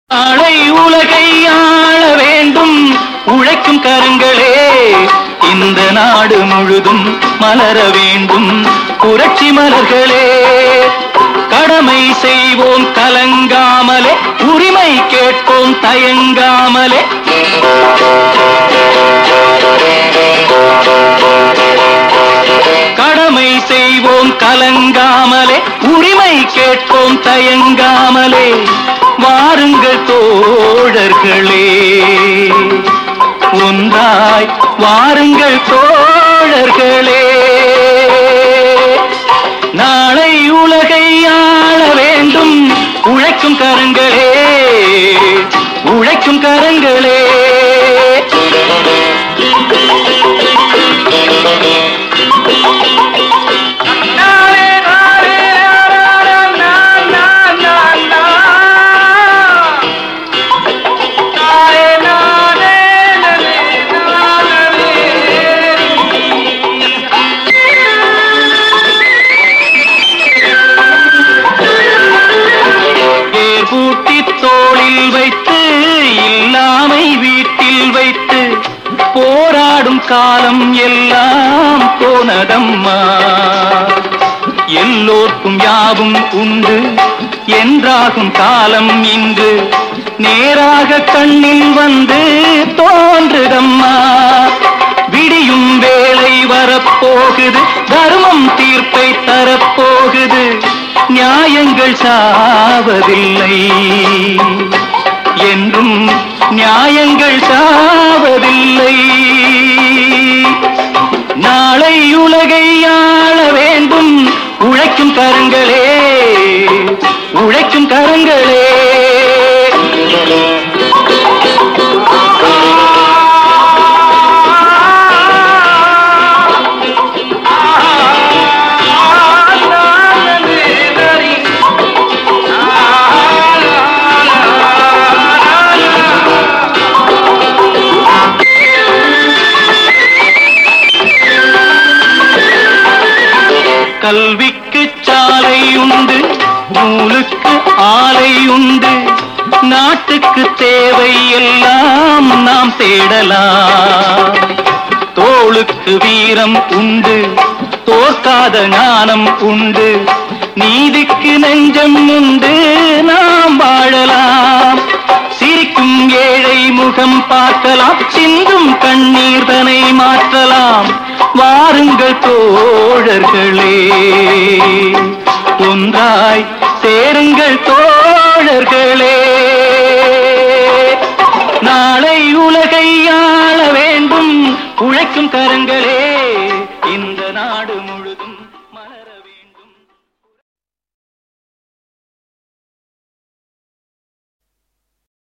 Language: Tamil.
நாளை உலகை ஆள வேண்டும் உழைக்கும் கரங்களே இந்த நாடு முழுதும் மலர வேண்டும் புரட்சி மலர்களே கடமை செய்வோம் கலங்காமலே உரிமை கேட்போம் தயங்காமலே கடமை செய்வோம் கலங்காமலே உரிமை கேட்போம் தயங்காமலே வாருங்கள் தோழர்களே ஒன்றாய் வாருங்கள் தோழர்களே நாளை உலகை ஆள வேண்டும் உழைக்கும் கரங்களே உழைக்கும் கரங்களே ஏர் பூட்டி தோளில் வைத்து இல்லாமை வீட்டில் வைத்து போராடும் காலம் எல்லாம் போனதம்மா எல்லோர்க்கும் யாவும் உண்டு என்றாகும் காலம் இன்று நேராக கண்ணில் வந்து தோன்றுதம்மா விடியும் வேளை வரப்போகுது தர்மம் தீர்ப்பை தரப்போகுது நியாயங்கள் சாவதில்லை என்றும் நியாயங்கள் சாவதில்லை நாளை உலகை ஆள வேண்டும் உழைக்கும் கரங்களே உழைக்கும் கரங்களே கல்விக்கு சாலை உண்டு நூலுக்கு ஆலை உண்டு நாட்டுக்கு தேவை எல்லாம் நாம் தேடலாம் தோளுக்கு வீரம் உண்டு தோற்காத ஞானம் உண்டு நீதிக்கு நெஞ்சம் உண்டு நாம் வாழலாம் சிரிக்கும் ஏழை முகம் பார்க்கலாம் சிந்தும் கண்ணீர் தனை மாற்றலாம் வாருங்கள் தோழர்களே ஒன்றாய் சேருங்கள் தோழர்களே நாளை உலகை ஆள வேண்டும் உழைக்கும் கரங்களே